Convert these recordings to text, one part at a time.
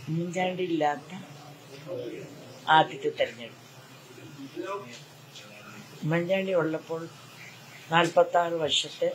ഉമ്മൻചാണ്ടി ഇല്ലാത്ത ആദ്യത്തെ തെരഞ്ഞെടുപ്പ് ഉമ്മൻചാണ്ടി ഉള്ളപ്പോൾ നാൽപ്പത്തി ആറ് വർഷത്തെ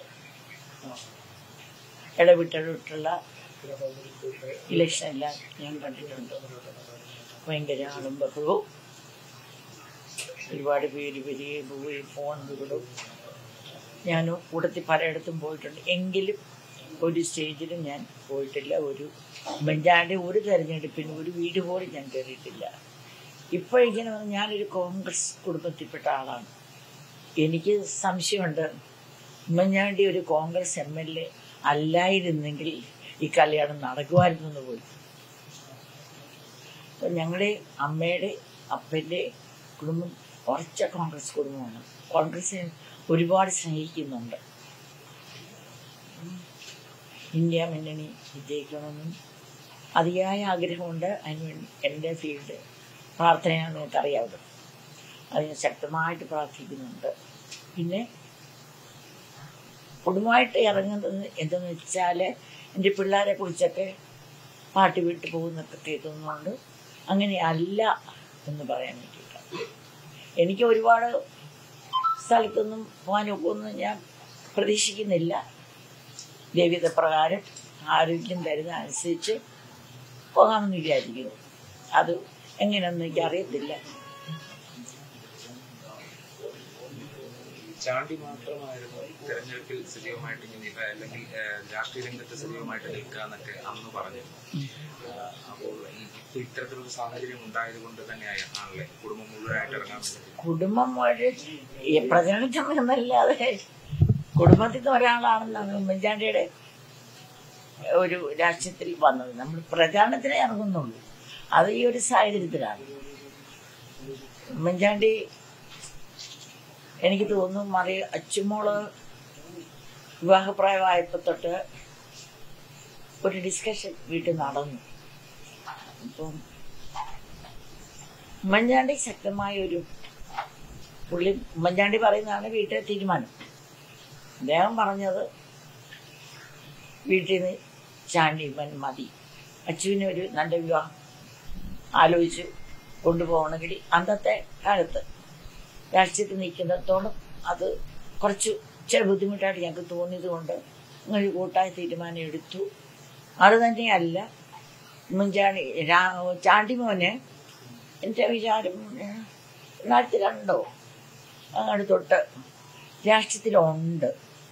ഇടവിട്ടിടവിട്ടുള്ള ഇലക്ഷൻ എല്ലാം ഞാൻ കണ്ടിട്ടുണ്ട് ഭയങ്കര ആളും ബഹളവും ഒരുപാട് പേര് വരികയും പോവുകയും ഫോൺ വിടും ഞാൻ കൂട്ടത്തിൽ പലയിടത്തും പോയിട്ടുണ്ട് എങ്കിലും ഒരു സ്റ്റേജിലും ഞാൻ പോയിട്ടില്ല ഒരു ഉമ്മൻചാണ്ടി ഒരു തെരഞ്ഞെടുപ്പിന് ഒരു വീട് പോലും ഞാൻ കയറിയിട്ടില്ല ഇപ്പോൾ ഇങ്ങനെ വന്ന് ഞാനൊരു കോൺഗ്രസ് കുടുംബത്തിൽപ്പെട്ട ആളാണ് എനിക്ക് സംശയമുണ്ട് ഉമ്മൻചാണ്ടി ഒരു കോൺഗ്രസ് എം എൽ എ അല്ലായിരുന്നെങ്കിൽ ഈ കല്യാണം നടക്കുമായിരുന്നു പോലും അപ്പം ഞങ്ങളുടെ അമ്മയുടെ അപ്പൻ്റെ കുടുംബം ഉറച്ച കോൺഗ്രസ് കുടുംബമാണ് കോൺഗ്രസിനെ ഒരുപാട് സ്നേഹിക്കുന്നുണ്ട് ഇന്ത്യ മുന്നണി വിജയിക്കണമെന്നും അതിയായ ആഗ്രഹമുണ്ട് അതിനുവേണ്ടി എൻ്റെ ഫീൽഡ് പ്രാർത്ഥനയാണ് നിങ്ങൾക്കറിയാവുന്നത് അതിന് ശക്തമായിട്ട് പ്രാർത്ഥിക്കുന്നുണ്ട് പിന്നെ കുടുംബമായിട്ട് ഇറങ്ങുന്നത് എന്തെന്ന് വെച്ചാൽ എൻ്റെ പിള്ളേരെ കുറിച്ചൊക്കെ പാട്ട് വിട്ട് പോകുന്നൊക്കെ കേൾക്കുന്നതുകൊണ്ട് അങ്ങനെ അല്ല എന്ന് പറയാൻ വേണ്ടിയിട്ടാണ് എനിക്ക് ഒരുപാട് സ്ഥലത്തൊന്നും പോകാനൊക്കൊന്നും ഞാൻ പ്രതീക്ഷിക്കുന്നില്ല ദൈവിക പ്രകാരം ആരോഗ്യം തരുന്ന അനുസരിച്ച് പോകാമെന്ന് വിചാരിക്കുന്നു അത് എങ്ങനെയൊന്നും എനിക്ക് അറിയത്തില്ല ചാണ്ടി മാത്രമായിരുന്നു തെരഞ്ഞെടുപ്പിൽ സജീവമായിട്ട് ഇങ്ങനെ നിൽക്കുക അല്ലെങ്കിൽ ഏഹ്, രാഷ്ട്രീയ രംഗത്ത് സജീവമായിട്ട് നിൽക്കുക എന്നൊക്കെ അന്ന് പറഞ്ഞു ആഹ്, അപ്പോൾ ഈ- ഇപ്പൊ ഇത്തരത്തിലൊരു സാഹചര്യം ഉണ്ടായത് കൊണ്ട് തന്നെയായി ആണല്ലേ കുടുംബം മുഴുവനായിട്ട് ഇറങ്ങാൻ വേണ്ടി കുടുംബം ഒരു ഈ പ്രചരണത്തിനല്ലാതെ കുടുംബത്തിൽ നിന്ന് ഒരാളാണെന്നാണ് ഉമ്മൻചാണ്ടിയുടെ ഒരു രാഷ്ട്രീയത്തിൽ വന്നത് നമ്മൾ പ്രചാരണത്തിനെ ഇറങ്ങുന്നുള്ളൂ അത് ഈ ഒരു സാഹചര്യത്തിലാണ് ഉമ്മൻചാണ്ടി എനിക്ക് തോന്നുന്നു മറി അച്ചുമോള് വിവാഹപ്രായമായപ്പോൾ തൊട്ട് ഒരു ഡിസ്കഷൻ വീട്ടിൽ നടന്നു അപ്പം ഉമ്മൻചാണ്ടി ശക്തമായ ഒരു പുള്ളി ഉമ്മൻചാണ്ടി പറയുന്നതാണ് വീട്ടിലെ തീരുമാനം അദ്ദേഹം പറഞ്ഞത് വീട്ടിൽ നിന്ന് ചാണ്ടി ഇവൻ മതി അച്ചുവിന് ഒരു നല്ല വിവാഹം ആലോചിച്ച് കൊണ്ടുപോകണമെങ്കിൽ അന്നത്തെ കാലത്ത് രാഷ്ട്രീയത്തിൽ നിൽക്കുന്നിടത്തോളം അത് കുറച്ച് ഇച്ചിരി ബുദ്ധിമുട്ടായിട്ട് ഞങ്ങൾക്ക് തോന്നിയത് കൊണ്ട് ഒരു കൂട്ടായ തീരുമാനം എടുത്തു അത് തന്നെയല്ല ഉമ്മൻചാണ്ടി രാ- ചാണ്ടി മോനെ എൻ്റെ വിചാരം ഏഹ്, രണ്ടായിരത്തി രണ്ടോ അങ്ങോട്ട് തൊട്ട് രാഷ്ട്രീയത്തിലുണ്ട്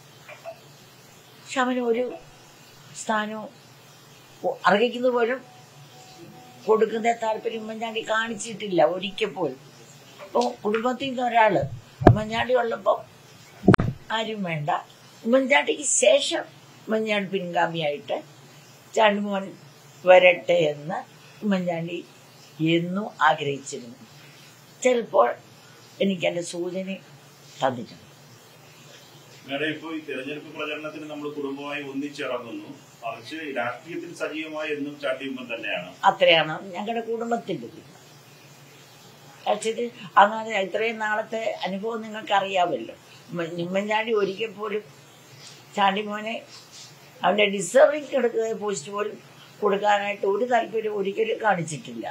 പക്ഷെ അവന് ഒരു സ്ഥാനവും ഒ- അർഹിക്കുന്നത് പോലും കൊടുക്കുന്ന താല്പര്യം ഉമ്മൻചാണ്ടി കാണിച്ചിട്ടില്ല ഒരിക്കൽ പോലും അപ്പോൾ കുടുംബത്തിൽ നിന്ന് ഒരാള് ഉമ്മൻചാണ്ടി ഉള്ളപ്പോൾ ആരും വേണ്ട ഉമ്മൻചാണ്ടിക്ക് ശേഷം ഉമ്മൻചാണ്ടി പിൻഗാമിയായിട്ട് ചാണ്ടിമോൻ വരട്ടെ എന്ന് ഉമ്മൻചാണ്ടി എന്നും ആഗ്രഹിച്ചിരുന്നു ചിലപ്പോൾ എനിക്ക് എൻ്റെ സൂചന തന്നിട്ടുണ്ട് മേഡം ഇപ്പൊ ഈ തെരഞ്ഞെടുപ്പ് പ്രചരണത്തിന് നമ്മൾ കുടുംബമായി ഒന്നിച്ചിറങ്ങുന്നു മറിച്ച് രാഷ്ട്രീയത്തിൽ സജീവമായി എന്നും ചാട്ടിയുമ്പം തന്നെയാണ് അത്രയാണ് ഞങ്ങളുടെ കുടുംബത്തിൻ്റെ പക്ഷേ അങ്ങനെ ഇത്രയും നാളത്തെ അനുഭവം നിങ്ങൾക്ക് അറിയാമല്ലോ ഉമ്മ- ഉമ്മൻചാണ്ടി ഒരിക്കൽ പോലും ചാണ്ടി മോനെ അവൻ്റെ ഡിസർവിങ് എടുക്കുന്ന പോസ്റ്റ് പോലും കൊടുക്കാനായിട്ട് ഒരു താല്പര്യം ഒരിക്കലും കാണിച്ചിട്ടില്ല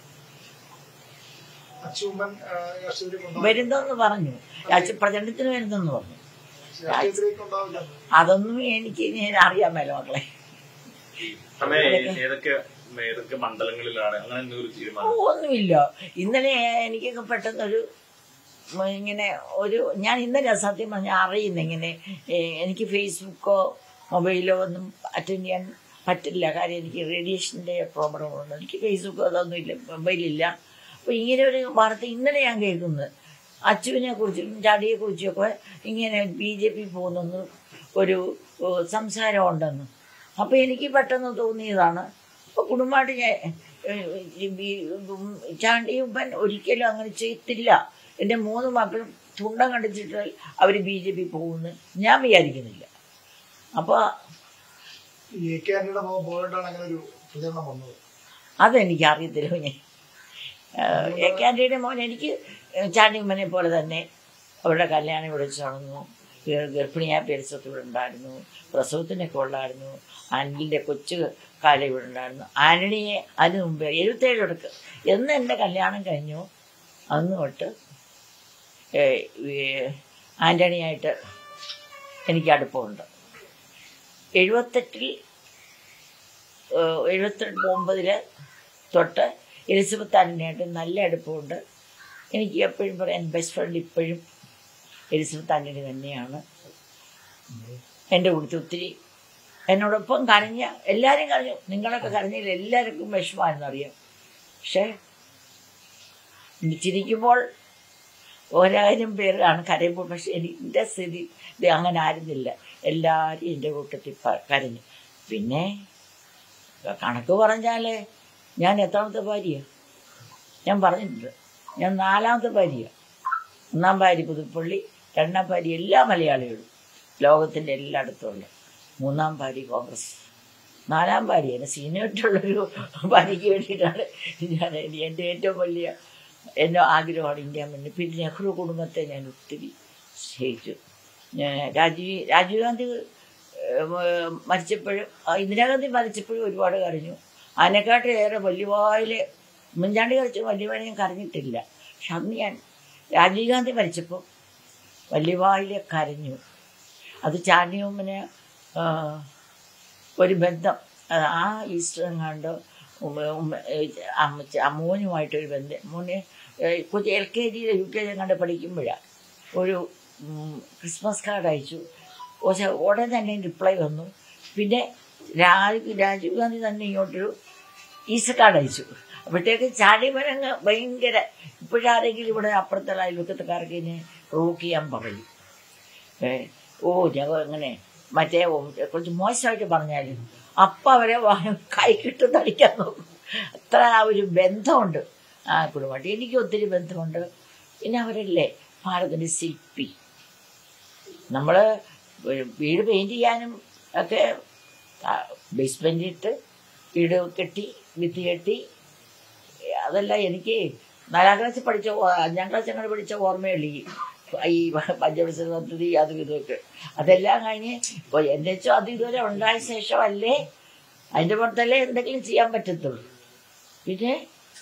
അച്ചൂമ്മൻ രാഷ്ട്രീയത്തിലേക്ക് ഉണ്ടാവില്ല. വരുന്നെന്ന് പറഞ്ഞു രാഷ്ട്രീയ പ്രചരണത്തിന് വരുന്നെന്ന് പറഞ്ഞു രാഷ്ട്രീയത്തിലേക്ക് ഉണ്ടാവില്ല അതൊന്നും എനിക്ക് ഞാൻ അറിയാമല്ലോ മക്കളെ അമ്മേ ഏതൊക്കെ ഏതൊക്കെ മണ്ഡലങ്ങളിലാണ് അങ്ങനെ എന്തെങ്കിലും ഒരു ഓ, തീരുമാനം ഒന്നുമില്ല ഇന്നലെ എനിക്കൊക്കെ പെട്ടെന്നൊരു ഉം, ഇങ്ങനെ ഒരു ഞാൻ ഇന്നലെ സത്യം പറഞ്ഞാൽ അറിയുന്ന ഇങ്ങനെ ഏ, എനിക്ക് ഫേസ്ബുക്കോ മൊബൈലോ ഒന്നും അറ്റൻഡ് ചെയ്യാൻ പറ്റില്ല കാര്യം എനിക്ക് റേഡിയേഷൻ്റെ പ്രോബ്ലം ഉണ്ട് എനിക്ക് ഫേസ്ബുക്കോ അതൊന്നും ഇല്ല മൊബൈലില്ല അപ്പോൾ ഇങ്ങനെ ഒരു വാർത്ത ഇന്നലെ ഞാൻ കേൾക്കുന്നത് അച്ചുവിനെ കുറിച്ചും ചാടിയെ കുറിച്ചൊക്കെ ഇങ്ങനെ ബി ജെ പി പോകുന്നെന്ന് ഒരു ഏ, സംസാരം ഉണ്ടെന്ന് അപ്പോൾ എനിക്ക് പെട്ടെന്ന് തോന്നിയതാണ് അപ്പോൾ കുടുംബമായിട്ട് ഞാൻ ഏഹ്, ഈ ബി- ഉം, ചാണ്ടി ഉപ്പൻ ഒരിക്കലും അങ്ങനെ ചെയ്യത്തില്ല എൻ്റെ മൂന്ന് മക്കളും തുണ്ടം കണ്ടിച്ചിട്ട് അവർ ബി ജെ പി പോകുമെന്ന് ഞാൻ വിചാരിക്കുന്നില്ല അപ്പോൾ ഈ എ കെ ആന്റണിയുടെ മോൻ പോയിട്ടാണ് അങ്ങനെ ഒരു പ്രചരണം വന്നത് അതെനിക്ക് അറിയത്തില്ല ഞാൻ എ കെ ആൻ്റണിയുടെ മോൻ എനിക്ക് ചാണ്ടി ഉമ്മനെ പോലെ തന്നെ അവരുടെ കല്യാണം വിളിച്ചു നടന്നു ഗ- ഗർഭിണിയായ പെരിസത്ത് ഇവിടെ ഉണ്ടായിരുന്നു പ്രസവത്തിനൊക്കെ ഉള്ളായിരുന്നു ആന്റണിയുടെ കൊച്ചു കാലം ഇവിടെ ഉണ്ടായിരുന്നു ആന്റണിയെ അതിന് മുമ്പ് എഴുപത്തേഴ് എടുക്ക് എന്ന് എൻ്റെ കല്യാണം കഴിഞ്ഞു അന്ന് തൊട്ട് ഏ, ഈ ആന്റണിയായിട്ട് എനിക്ക് അടുപ്പമുണ്ട് എഴുപത്തെട്ടിൽ ഏഹ്, എഴുപത്തെട്ട് ഒമ്പതില് തൊട്ട് എലിസബത്ത് ആന്റണിയായിട്ട് നല്ല അടുപ്പമുണ്ട് എനിക്ക് എപ്പോഴും പറയാം ബെസ്റ്റ് ഫ്രണ്ട് ഇപ്പോഴും എലിസബത്ത് ആന്റണി തന്നെയാണ് എൻ്റെ കൂട്ടത്തിൽ ഒത്തിരി എന്നോടൊപ്പം കരഞ്ഞ എല്ലാവരും കരഞ്ഞു നിങ്ങളൊക്കെ കരഞ്ഞതിൽ എല്ലാവർക്കും വിഷമമാണെന്നറിയാം പക്ഷേ ചിരിക്കുമ്പോൾ ഒരായിരം പേരാണ് കരയുമ്പോൾ പക്ഷെ എനിക്ക് എൻ്റെ സ്ഥിതി ഇത് അങ്ങനെ ആയിരുന്നില്ല എല്ലാവരും എൻ്റെ കൂട്ടത്തിൽ പ- കരഞ്ഞു പിന്നെ കണക്ക് പറഞ്ഞാൽ ഞാൻ എത്രാമത്തെ ഭാര്യയാണ് ഞാൻ പറഞ്ഞിട്ടുണ്ട് ഞാൻ നാലാമത്തെ ഭാര്യയാണ് ഒന്നാം ഭാര്യ പുതുപ്പള്ളി രണ്ടാം ഭാര്യ എല്ലാ മലയാളികളും ലോകത്തിൻ്റെ എല്ലായിടത്തുമുള്ള മൂന്നാം ഭാര്യ കോൺഗ്രസ് നാലാം ഭാര്യ എന്നെ സീനിയറായിട്ടുള്ളൊരു ഭാര്യയ്ക്ക് വേണ്ടിയിട്ടാണ് ഞാൻ എൻ്റെ ഏറ്റവും വലിയ എൻ്റെ ആഗ്രഹമാണ് ഇന്ത്യ മുന്നിൽ പിന്നെ നെഹ്റു കുടുംബത്തെ ഞാൻ ഒത്തിരി സ്നേഹിച്ചു ഞാൻ രാജീവ് രാജീവ് ഗാന്ധി ഏഹ്, മരിച്ചപ്പോഴും ആ, ഇന്ദിരാഗാന്ധി മരിച്ചപ്പോഴും ഒരുപാട് കരഞ്ഞു അതിനെക്കാട്ടും ഏറെ വല്യവായിൽ ഉമ്മൻചാണ്ടി കരച്ചു വല്യവായി ഞാൻ കരഞ്ഞിട്ടില്ല പക്ഷെ അന്ന് ഞാൻ രാജീവ് ഗാന്ധി മരിച്ചപ്പോൾ വല്യവായിൽ കരഞ്ഞു അത് ചാണ്ടിയമ്മന് ഒരു ബന്ധം ആ, ആ ഈസ്റ്റർ എങ്ങാണ്ട് ഉമ്മ ഉമ്മ അമ്മച്ച അമ്മൂനുമായിട്ടൊരു ബന്ധം മോനെ ഏഹ്, കൊച്ചു എൽ കെ ജിയിൽ യു കെ ജി എങ്ങാണ്ട് പഠിക്കുമ്പോഴാണ് ഒരു ഉം, ക്രിസ്മസ് കാർഡ് അയച്ചു പക്ഷെ ഉടനെ തന്നെ റിപ്ലൈ വന്നു പിന്നെ രാജീവ് രാജീവ് ഗാന്ധി തന്നെ ഇങ്ങോട്ടൊരു ഈസ്റ്റർ കാർഡ് അയച്ചു അപ്പോഴത്തേക്ക് ചാടിമരങ്ങ് ഭയങ്കര ഇപ്പോഴാരെങ്കിലും ഇവിടെ അപ്പുറത്തുള്ള അയൽവക്കത്തുകാർക്ക് ഇതിനെ റോക്ക് ചെയ്യാൻ പറയും ഏ, ഓ ഞങ്ങൾ അങ്ങനെ മറ്റേ ഓ, കുറച്ച് മോശമായിട്ട് പറഞ്ഞാലും അപ്പം അവരെ വാ- കൈക്കിട്ട് തടിക്കാൻ നോക്കും അത്ര ആ ഒരു ബന്ധമുണ്ട് ആ കുടുംബമായിട്ട് എനിക്ക് ഒത്തിരി ബന്ധമുണ്ട് പിന്നെ അവരല്ലേ ഭാരതത്തിൻ്റെ ശില്പി നമ്മൾ വീട് പെയിൻറ് ചെയ്യാനും ഒക്കെ ബേസ്മെൻ്റ് ഇട്ട് വീട് കെട്ടി വിത്ത് കെട്ടി അതല്ല എനിക്ക് നാലാം ക്ലാസ്സിൽ പഠിച്ച ഓ- അഞ്ചാം ക്ലാസ് അങ്ങനെ പഠിച്ച ഓർമ്മയുള്ളൂ ഈ ഈ പഞ്ചവത്സര പദ്ധതി അതും ഇതൊക്കെ അതെല്ലാം കഴിഞ്ഞ് ഇപ്പോൾ എൻ്റെ വെച്ചോ അത് ഇതുവരെ ഉണ്ടായ ശേഷമല്ലേ അതിൻ്റെ പുറത്തല്ലേ എന്തെങ്കിലും ചെയ്യാൻ പറ്റത്തുള്ളൂ പിന്നെ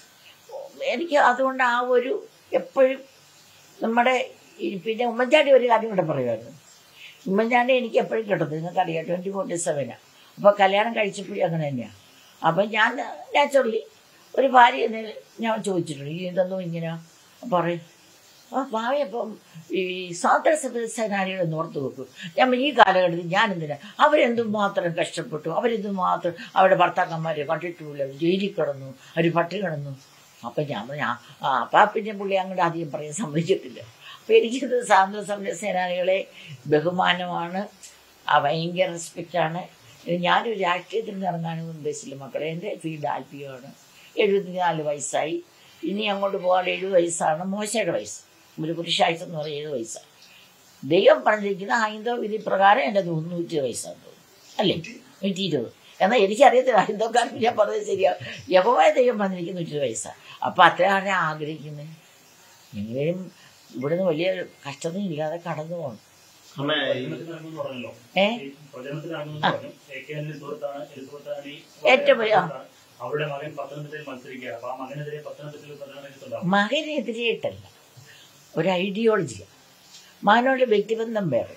എനിക്ക് അതുകൊണ്ട് ആ ഒരു എപ്പോഴും നമ്മുടെ ഈ പിന്നെ ഉമ്മൻചാണ്ടി ഒരു കാര്യം കൂടെ പറയുമായിരുന്നു ഉമ്മൻചാണ്ടി എനിക്ക് എപ്പോഴും കിട്ടുന്നത് നിങ്ങൾക്കറിയാം ട്വൻറ്റി ഫോർട്ടി സെവനാണ് അപ്പോൾ കല്യാണം കഴിച്ചപ്പോഴും അങ്ങനെ തന്നെയാണ് അപ്പം ഞാൻ നാച്ചുറലി ഒരു ഭാര്യ എന്നെ ഞാൻ ചോദിച്ചിട്ടുണ്ട് ഈ ഇതൊന്നും ഇങ്ങനെ പറയും ആ ഭാവി അപ്പം ഈ സ്വാതന്ത്ര്യ സമര സേനാനികളെ ഓർത്ത് വെക്കും ഞാൻ ഈ കാലഘട്ടത്തിൽ ഞാൻ എന്തിനാ അവരെന്തും മാത്രം കഷ്ടപ്പെട്ടു അവരെന്തും മാത്രം അവരുടെ ഭർത്താക്കന്മാരെ കണ്ടിട്ടുമില്ല ജയിലിൽ കിടന്നു അവർ പട്ടി കിടന്നു അപ്പം ഞാൻ പറഞ്ഞു ആ ആ, അപ്പം പിന്നെ പുള്ളി അങ്ങോട്ട് അധികം പറയാൻ സമ്മതിക്കത്തില്ല അപ്പം എനിക്കിത് സ്വാതന്ത്ര്യ സമര സേനാനികളെ ബഹുമാനമാണ് ആ ഭയങ്കര റെസ്പെക്റ്റാണ് ഞാനൊരു രാഷ്ട്രീയത്തിൽ ഇറങ്ങാനും ഉദ്ദേശിച്ചില്ല മക്കളെ എൻ്റെ ഫീൽഡ് ആൽപ്പിയാണ് എഴുപത്തിനാല് വയസ്സായി ഇനി അങ്ങോട്ട് പോകാൻ എഴുപത് വയസ്സാണ് മോശയുടെ വയസ്സ് ഒരു പുരുഷാഴ്ച എന്ന് പറയുന്നത് ഏഴ് വയസ്സാണ് ദൈവം പറഞ്ഞിരിക്കുന്ന ഹൈന്ദവ വിധി പ്രകാരം എൻ്റെ നൂറ്റി വയസ്സാണ് തോന്നുന്നു അല്ലേ നൂറ്റി ഇരുപത് എന്നാൽ എനിക്കറിയത്തില്ല ഹൈന്ദവക്കാർക്ക് ഞാൻ പറഞ്ഞത് ശരിയാ യഹോവായ ദൈവം പറഞ്ഞിരിക്കുന്ന നൂറ്റി വയസ്സാണ് അപ്പം അത്രയാണ് ഞാൻ ആഗ്രഹിക്കുന്നത് എങ്കിലും ഇവിടുന്ന് വലിയ കഷ്ടതയും ഇല്ലാതെ കടന്നു പോകണം അമ്മ ഈ പ്രചരണത്തിനിറങ്ങുമെന്ന് പറഞ്ഞല്ലോ ഏ ഈ പ്രചരണത്തിനിറങ്ങുമെന്ന് പറഞ്ഞു എ കെ എല്ലിന്റെ സുഹൃത്താണ് എലിസബത്ത് ആന്റണി ഏറ്റവും വലിയ- സുഹൃത്താണ്. അവരുടെ മകൻ പത്തനംതിട്ടയിൽ മത്സരിക്കുകയാണ് അപ്പൊ ആ മകനെതിരെ പത്തനംതിട്ടയിൽ പ്രചരണം രംഗത്തുണ്ടാവും മകനെതിരെയിട്ടല്ല ഒരു ഐഡിയോളജിയാണ് മകനോട് വ്യക്തിബന്ധം വേറെ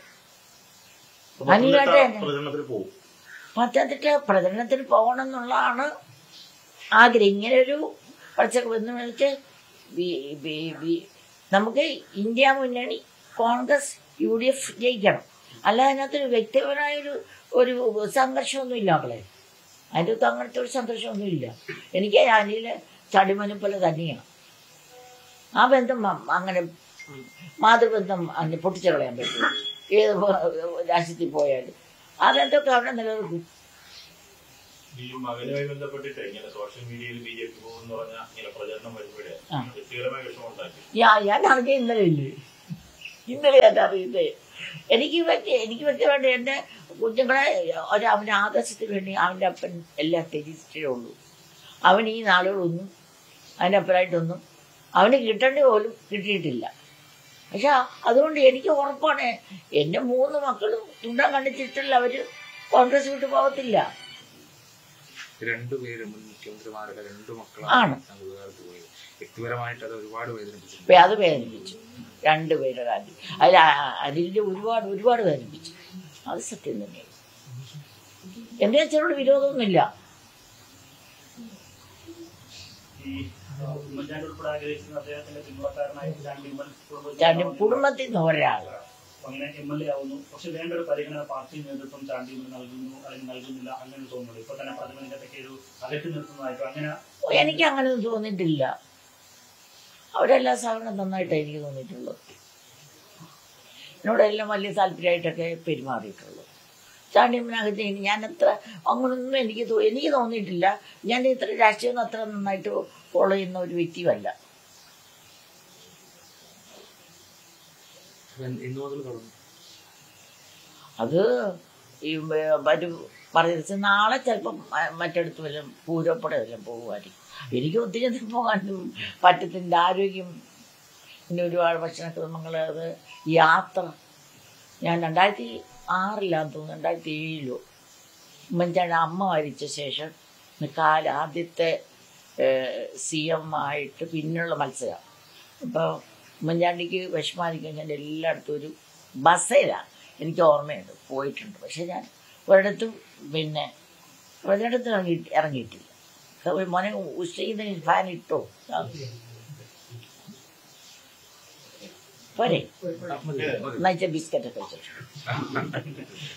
പത്തനംതിട്ട അനിലാട്ടെ- പ്രചരണത്തിന് പോകും പത്തനംതിട്ട പ്രചരണത്തിന് പോകണം എന്നുള്ളതാണ് ആഗ്രഹം ഇങ്ങനെ ഒരു പച്ചക്ക് എന്ന് വെച്ച് ബി- ബി- ബി- നമുക്ക് ഇന്ത്യ മുന്നണി കോൺഗ്രസ് യു ഡി എഫ് ജയിക്കണം അല്ല അതിനകത്തൊരു വ്യക്തിപരമായൊരു ഒരു സംഘർഷമൊന്നും ഇല്ല മക്കളെ അതിൻ്റെ അകത്ത് അങ്ങനത്തെ ഒരു സംഘർഷമൊന്നുമില്ല എനിക്ക് അതിൽ ചടിമനം പോലെ തന്നെയാണ് ആ ബന്ധം മ- അങ്ങനെ ഉം, മാതൃബന്ധം അങ്ങനെ പൊട്ടിച്ചു കളയാൻ പറ്റും ഏത് പോ- രാജ്യത്തിൽ പോയാലും ആ ബന്ധമൊക്കെ അവിടെ നിലനിൽക്കും ഈ മകനുമായി ബന്ധപ്പെട്ടിട്ട് ഇങ്ങനെ സോഷ്യൽ മീഡിയയിൽ ബി ജെ പി പോകുമെന്ന് പറഞ്ഞ ഇങ്ങനെ പ്രചരണം വരുമ്പോഴേ ആ. വ്യക്തിപരമായ വിഷമം ഉണ്ടാക്കി ഞാൻ ഞാൻ അറിഞ്ഞ ഇന്നലെ ഇല്ലേ ഇന്നലെ ഞാൻ അറിയുന്നത് എനിക്ക് വ്യക്തി എനിക്ക് വ്യക്തിപരമായിട്ട് എൻ്റെ കുഞ്ഞുങ്ങളെ ഒരു അവൻ്റെ ആദർശത്തിന് വേണ്ടി അവൻ്റെ അപ്പൻ എല്ലാം ത്യജിച്ചിട്ടേ ഉള്ളൂ അവൻ ഈ നാളുകളൊന്നും അതിൻ്റെ അപ്പനായിട്ടൊന്നും അവന് കിട്ടേണ്ട പോലും കിട്ടിയിട്ടില്ല പക്ഷെ അതുകൊണ്ട് എനിക്ക് ഉറപ്പാണ് എൻ്റെ മൂന്ന് മക്കളും തുണ്ടാൻ കണ്ടിട്ടില്ല അവര് കോൺഗ്രസ് വിട്ട് പോകത്തില്ല രണ്ടുപേരും മുൻ മുഖ്യമന്ത്രിമാരുടെ രണ്ടു ആണ്. മക്കളാണ് സംഘകാലത്ത് പോയത് വ്യക്തിപരമായിട്ട് അത് ഒരുപാട് വേദനിപ്പിച്ചു ഇപ്പൊ അത് വേദനിപ്പിച്ചു രണ്ടുപേരുടെ കാര്യം അതിൽ അതിൻ്റെ ഒരുപാട് ഒരുപാട് വേദനിപ്പിച്ചു അത് സത്യം തന്നെയാണ് എൻ്റെ അച്ഛനോട് വിരോധമൊന്നുമില്ല ഈ ഉമ്മൻചാണ്ടി ഉൾപ്പെടെ ആഗ്രഹിച്ചിരുന്ന അദ്ദേഹത്തിന്റെ പിന്മുറക്കാരനായ ചാണ്ടി ഉമ്മൻ കുടുംബത്തിൽ ചാണ്ടി കുടുംബത്തിൽ നിന്ന് ഒരാൾ അങ്ങനെ എം എൽ എ ആവുന്നു പക്ഷെ വേണ്ട ഒരു പരിഗണന പാർട്ടി നേതൃത്വം ചാണ്ടി ഉമ്മൻ നൽകുന്നു അല്ലെങ്കിൽ നൽകുന്നില്ല അങ്ങനെ തോന്നുന്നു ഇപ്പൊ തന്നെ പ്രതിബന്ധത്തൊക്കെ ഒരു അകറ്റി നിർത്തുന്നതായിട്ടും അങ്ങനെ എനിക്ക് അങ്ങനെയൊന്നും തോന്നിയിട്ടില്ല അവരെല്ലാം സഹകരണം നന്നായിട്ടാണ് എനിക്ക് തോന്നിയിട്ടുള്ളത് എന്നോടെല്ലാം വലിയ താല്പര്യമായിട്ടൊക്കെ പെരുമാറിയിട്ടുള്ളൂ ചാണ്ടിയമ്മനകത്ത് ഞാൻ അത്ര അങ്ങനൊന്നും എനിക്ക് തോ- എനിക്ക് തോന്നിയിട്ടില്ല ഞാൻ ഇത്ര രാഷ്ട്രീയം അത്ര നന്നായിട്ട് ഫോളോ ചെയ്യുന്ന ഒരു വ്യക്തിയല്ല ഇന്നു മുതൽ തുടങ്ങും അത് ഈ വ- ഒരു പറയുന്നത് നാളെ ചിലപ്പം മ- മറ്റിടത്ത് വല്ലതും പൂരപ്പട വല്ലതും പോകുമായിരിക്കും എനിക്ക് ഒത്തിരി ഒന്നും പോകാൻ പറ്റത്തില്ല ആരോഗ്യം പിന്നെ ഒരുപാട് ഭക്ഷണക്രമങ്ങൾ അത് യാത്ര ഞാൻ രണ്ടായിരത്തി ആറിലാന്ന് തോന്നുന്നു രണ്ടായിരത്തി ഏഴിലോ ഉമ്മൻചാണ്ടി അമ്മ മരിച്ച ശേഷം കാല ആദ്യത്തെ സി എം ആയിട്ട് പിന്നുള്ള മത്സരം അപ്പോൾ ഉമ്മൻചാണ്ടിക്ക് വിഷമായിരിക്കും ഞാൻ എല്ലായിടത്തും ഒരു ബസ്സിലാണ് എനിക്ക് ഓർമ്മയുണ്ട് പോയിട്ടുണ്ട് പക്ഷെ ഞാൻ ഒരിടത്തും പിന്നെ ഒരിടത്തും ഇറങ്ങി ഇറങ്ങിയിട്ടില്ല അപ്പോൾ മോനെ ഉച്ചയ്ക്ക് ഫാൻ ഇട്ടോ പോരെ നയിച്ച ബിസ്ക്കറ്റൊക്കെ വെച്ചിട്ട്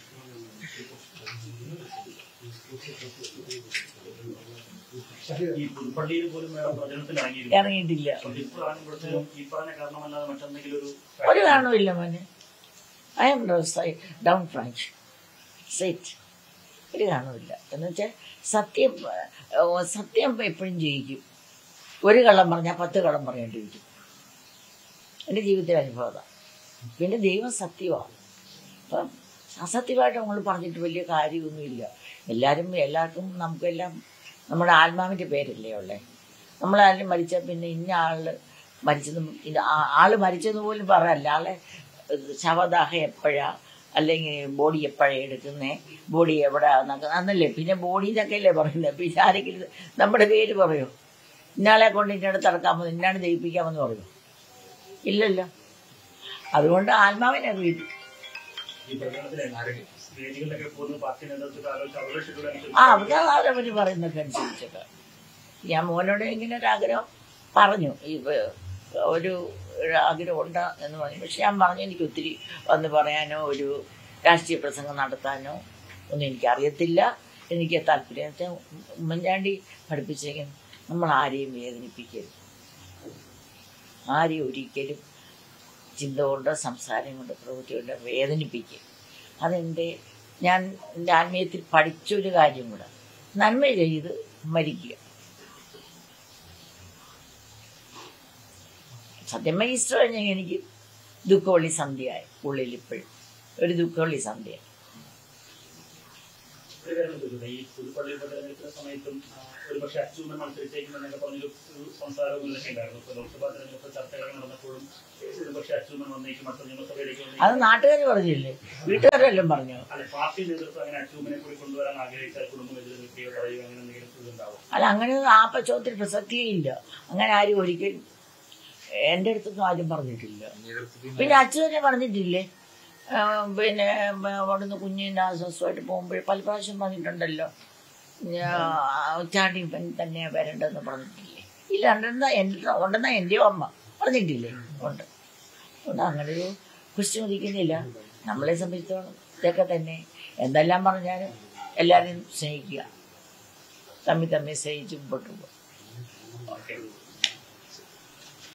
ഈ പുതുപ്പള്ളിയിൽ പോലും വേറെ പ്രചരണത്തിൽ ഇറങ്ങിയിരുന്നു ഇറങ്ങിയിട്ടില്ല ഇപ്പോഴാണ് ഈ പറഞ്ഞ കാരണമല്ലാതെ മറ്റെന്തെങ്കിലും ഒരു ഒരു കാരണമില്ല മോനെ ഐ എം ഡൗൺ ഫ്രാഞ്ച് സെറ്റ് ഒരു കാണുമില്ല എന്ന് വെച്ചാൽ സത്യം ഏഹ്, സത്യം എപ്പോഴും ജയിക്കും ഒരു കള്ളം പറഞ്ഞാൽ പത്ത് കള്ളം പറയേണ്ടിയിരിക്കും എൻ്റെ ജീവിതത്തിലെ അനുഭവം അതാ പിന്നെ ദൈവം സത്യമാണ് അപ്പം അസത്യമായിട്ട് നമ്മൾ പറഞ്ഞിട്ട് വലിയ കാര്യമൊന്നുമില്ല എല്ലാവരും എല്ലാവർക്കും നമുക്കെല്ലാം നമ്മുടെ ആത്മാവിൻ്റെ പേരല്ലേ ഉള്ളേ നമ്മളാരും മരിച്ചാൽ പിന്നെ ഇന്ന ആള് മരിച്ചതും ഇത് ആ- ആള് മരിച്ചത് പോലും പറയല്ല ആളെ ഇത് ശവദാഹം എപ്പോഴാ അല്ലെങ്കിൽ ബോഡി എപ്പോഴാണ് എടുക്കുന്നേ ബോഡി എവിടെ അന്നല്ലേ പിന്നെ ബോഡി എന്നൊക്കെ അല്ലേ പറയുന്നത് പിന്നെ ആരെങ്കിലും നമ്മുടെ പേര് പറയോ ഇന്നാളെ കൊണ്ട് ഇന്നടത്ത് ഇറക്കാമെന്ന് ഇന്നാണ് ജയിപ്പിക്കാമെന്ന് പറയോ ഇല്ലല്ലോ അതുകൊണ്ട് ആത്മാവിനെ അറിയിട്ടു ഈ പ്രചരണത്തിലെ വേദികളിലൊക്കെ പോകുന്ന പാർട്ടി നേതൃത്വത്തിൽ ആലോചിച്ച് അവരുടെ ഷെഡ്യൂൾ അനുസരിച്ച് ആ അത് അവരവർ പറയുന്നതൊക്കെ അനുസരിച്ചൊക്കെ ഞാൻ മോനോട് ഇങ്ങനെ ഒരു ആഗ്രഹം പറഞ്ഞു ഈ വ- ഒരു ഒരു ആഗ്രഹം ഉണ്ട് എന്ന് പറഞ്ഞു പക്ഷെ ഞാൻ പറഞ്ഞു എനിക്ക് ഒത്തിരി വന്ന് പറയാനോ ഒരു രാഷ്ട്രീയ പ്രസംഗം നടത്താനോ ഒന്നും എനിക്കറിയത്തില്ല എനിക്ക് താല്പര്യം എന്ന് വെച്ചാൽ ഉമ്മൻചാണ്ടി പഠിപ്പിച്ചേക്കും നമ്മൾ ആരെയും വേദനിപ്പിക്കരുത് ആരെയും ഒരിക്കലും ചിന്ത കൊണ്ടോ സംസാരം കൊണ്ടോ പ്രവൃത്തി കൊണ്ടോ വേദനിപ്പിക്കുക അതെൻ്റെ ഞാൻ എൻ്റെ ആത്മീയത്തിൽ പഠിച്ചൊരു കാര്യം കൂടെ നന്മ ചെയ്ത് മരിക്കുക സത്യം ഈസ്റ്റർ കഴിഞ്ഞാൽ എനിക്ക് ദുഃഖവള്ളി സന്ധ്യയായി ഉള്ളിൽ ഇപ്പോഴും ഒരു ദുഃഖവള്ളി സന്ധ്യ ഒരു കാര്യം ചോദിച്ചോട്ടെ ഈ പുതുപ്പള്ളി തെരഞ്ഞെടുപ്പിന്റെ സമയത്തും ആ, ഒരുപക്ഷെ അച്യുതൻ മത്സരിച്ചേക്കുമെന്നൊക്കെ പറഞ്ഞൊരു ഒരു സംസാരവും ഇതൊക്കെ ഉണ്ടായിരുന്നു ഇപ്പൊ ലോക്സഭാ തെരഞ്ഞെടുപ്പ് ചർച്ചകൾ നടന്നപ്പോഴും ഒരുപക്ഷെ അച്യുതൻ വന്നേക്കും അടുത്ത നിയമസഭയിലേക്ക് അത് വന്നേക്കും നാട്ടുകാർ പറഞ്ഞില്ലേ വീട്ടുകാരെല്ലാം പറഞ്ഞു അല്ല പാർട്ടി നേതൃത്വം അങ്ങനെ അച്യുതനെ കൂടി കൊണ്ടുവരാൻ ആഗ്രഹിച്ചാൽ കുടുംബം എതിരെ നിൽക്കുകയോ പറയുകയോ അങ്ങനെ എന്തെങ്കിലും ഇതുണ്ടാവും അല്ല അങ്ങനെ ആ പശ്ചാത്തലത്തിൽ പ്രസക്തിയേ ഇല്ല അങ്ങനെ ആരും ഒരിക്കലും എൻ്റെ അടുത്തൊന്നും ആരും പറഞ്ഞിട്ടില്ല നേതൃത്വത്തിൽ പിന്നെ അച്ഛനെ പറഞ്ഞിട്ടില്ലേ ആ, പിന്നെ ഉം, അവിടുന്ന് കുഞ്ഞിൻ്റെ അസ്വസ്ഥമായിട്ട് പോകുമ്പോൾ പല പ്രാവശ്യം പറഞ്ഞിട്ടുണ്ടല്ലോ ഞാ- ചാണ്ടി ഇവൻ തന്നെ വരണ്ടെന്ന് പറഞ്ഞിട്ടില്ലേ ഇല്ല ഉണ്ടെന്നാ എൻ്റെ ഉണ്ടെന്നാ എൻ്റെ അമ്മ പറഞ്ഞിട്ടില്ലേ ഉണ്ട് അതുകൊണ്ട് അങ്ങനെ ഒരു കുറിച്ച് മതിക്കുന്നില്ല നമ്മളെ സംബന്ധിച്ചോളം ഇതൊക്കെ തന്നെ എന്തെല്ലാം പറഞ്ഞാലും എല്ലാവരും സ്നേഹിക്കുക തമ്മിൽ തമ്മിൽ സ്നേഹിച്ച് മുമ്പോട്ട് പോകും ഓക്കെ